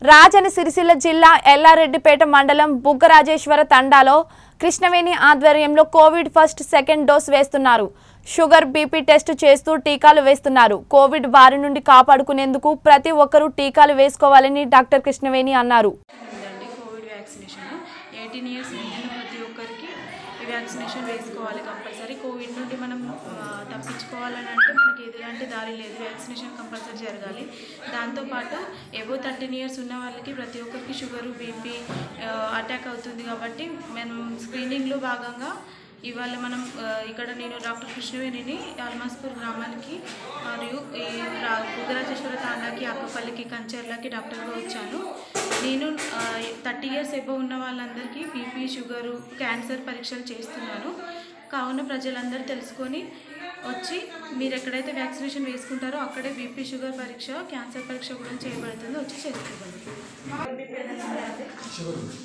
రాజన సిరిసిల్ల జిల్లా ఎల్లారెడ్డిపేట మండలం బుగ్గరాజేశ్వర తండాలో కృష్ణవేణి ఆధ్వర్యంలో కోవిడ్ ఫస్ట్ సెకండ్ డోస్ వేస్తున్నారు షుగర్ బీపీ టెస్ట్ చేస్తూ టీకాలు వేస్తున్నారు కోవిడ్ బారి నుండి కాపాడుకునేందుకు ప్రతి ఒక్కరూ టీకాలు వేసుకోవాలని డాక్టర్ కృష్ణవేణి అన్నారు ఉందండి కోవిడ్ వ్యాక్సినేషన్ ఎయిటీన్ ఇయర్స్ నిండిన ప్రతి ఒక్కరికి ఈ వ్యాక్సినేషన్ వేసుకోవాలి కంపల్సరీ కోవిడ్ నుండి మనం ఆ, తప్పించుకోవాలని అంటే మనకి ఎలాంటి దారి లేదు వ్యాక్సినేషన్ కంపల్సరీ జరగాలి దాంతోపాటు ఎబో థర్టీన్ ఇయర్స్ ఉన్న వాళ్ళకి ప్రతి ఒక్కరికి షుగరు బీపీ అటాక్ అవుతుంది కాబట్టి మనం స్క్రీనింగ్లో భాగంగా ఇవాళ మనం ఆ, ఇక్కడ నేను డాక్టర్ కృష్ణవేణిని అల్మాస్పూర్ గ్రామానికి మరియు ఈ రా- బుగ్గరాజేశ్వర తాండాకి అక్కపల్లికి కంచెర్లకి డాక్టర్గా వచ్చాను నేను థర్టీ ఇయర్స్ ఎబో ఉన్న వాళ్ళందరికీ బీపీ షుగరు క్యాన్సర్ పరీక్షలు చేస్తున్నాను కావున ప్రజలందరూ తెలుసుకొని వచ్చి మీరు ఎక్కడైతే వ్యాక్సినేషన్ వేసుకుంటారో అక్కడే బీపీ షుగర్ పరీక్ష క్యాన్సర్ పరీక్ష కూడా చేయబడుతుంది వచ్చి చేసుకోగలరు షుగర్ ఉంది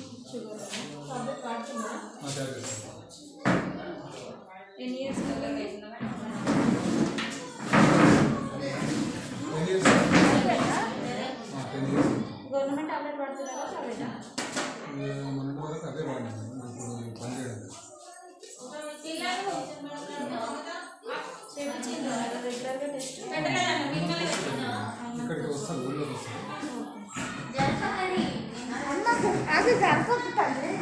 ఆ, టాబ్లెట్స్. ఎన్ని ఇయర్స్ టెన్ ఇయర్స్ ఆ, టెన్ ఇయర్స్ గవర్నమెంట్ టాబ్లెట్ పడుతున్నారా ప్రైవేటా ఇక మొన్నటి వరకు అదే వాడినాను ఇప్పుడు పని చేయడం రెగ్యులర్గా టెస్ట్ ఇక్కడికి వస్తాను ఊళ్ళోకి వస్తాను అది సరిపోతుంది